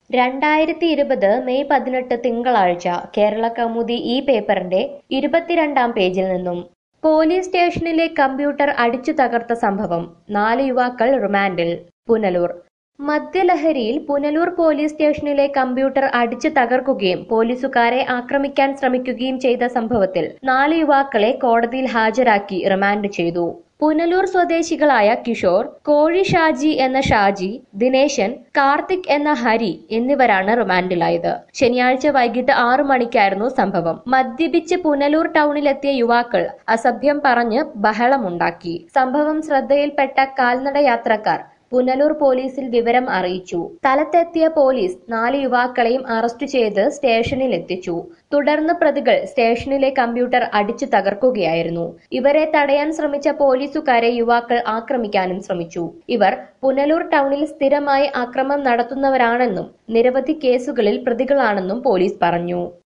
രണ്ടായിരത്തി ഇരുപത് മെയ് പതിനെട്ട് തിങ്കളാഴ്ച കേരള കൗമുദി ഈ പേപ്പറിന്റെ ഇരുപത്തിരണ്ടാം പേജിൽ നിന്നും പോലീസ് സ്റ്റേഷനിലെ കമ്പ്യൂട്ടർ അടിച്ചു തകർത്ത സംഭവം നാല് യുവാക്കൾ റിമാൻഡിൽ പുനലൂർ മദ്യലഹരിയിൽ പുനലൂർ പോലീസ് സ്റ്റേഷനിലെ കമ്പ്യൂട്ടർ അടിച്ചു തകർക്കുകയും പോലീസുകാരെ ആക്രമിക്കാൻ ശ്രമിക്കുകയും ചെയ്ത സംഭവത്തിൽ നാല് യുവാക്കളെ കോടതിയിൽ ഹാജരാക്കി റിമാൻഡ് ചെയ്തു പുനലൂർ സ്വദേശികളായ കിഷോർ കോഴി ഷാജി എന്ന ഷാജി ദിനേശൻ കാർത്തിക് എന്ന ഹരി എന്നിവരാണ് റിമാൻഡിലായത് ശനിയാഴ്ച വൈകിട്ട് ആറു മണിക്കായിരുന്നു സംഭവം മദ്യപിച്ച് പുനലൂർ ടൗണിലെത്തിയ യുവാക്കൾ അസഭ്യം പറഞ്ഞ് ബഹളമുണ്ടാക്കി സംഭവം ശ്രദ്ധയിൽപ്പെട്ട കാൽനട യാത്രക്കാർ പുനലൂർ പോലീസിൽ വിവരം അറിയിച്ചു സ്ഥലത്തെത്തിയ പോലീസ് നാല് യുവാക്കളെയും അറസ്റ്റ് ചെയ്ത് സ്റ്റേഷനിൽ എത്തിച്ചു തുടർന്ന് പ്രതികൾ സ്റ്റേഷനിലെ കമ്പ്യൂട്ടർ അടിച്ചു തകർക്കുകയായിരുന്നു ഇവരെ തടയാൻ ശ്രമിച്ച പോലീസുകാരെ യുവാക്കൾ ആക്രമിക്കാനും ശ്രമിച്ചു ഇവർ പുനലൂർ ടൗണിൽ സ്ഥിരമായി അക്രമം നടത്തുന്നവരാണെന്നും നിരവധി കേസുകളിൽ പ്രതികളാണെന്നും പോലീസ് പറഞ്ഞു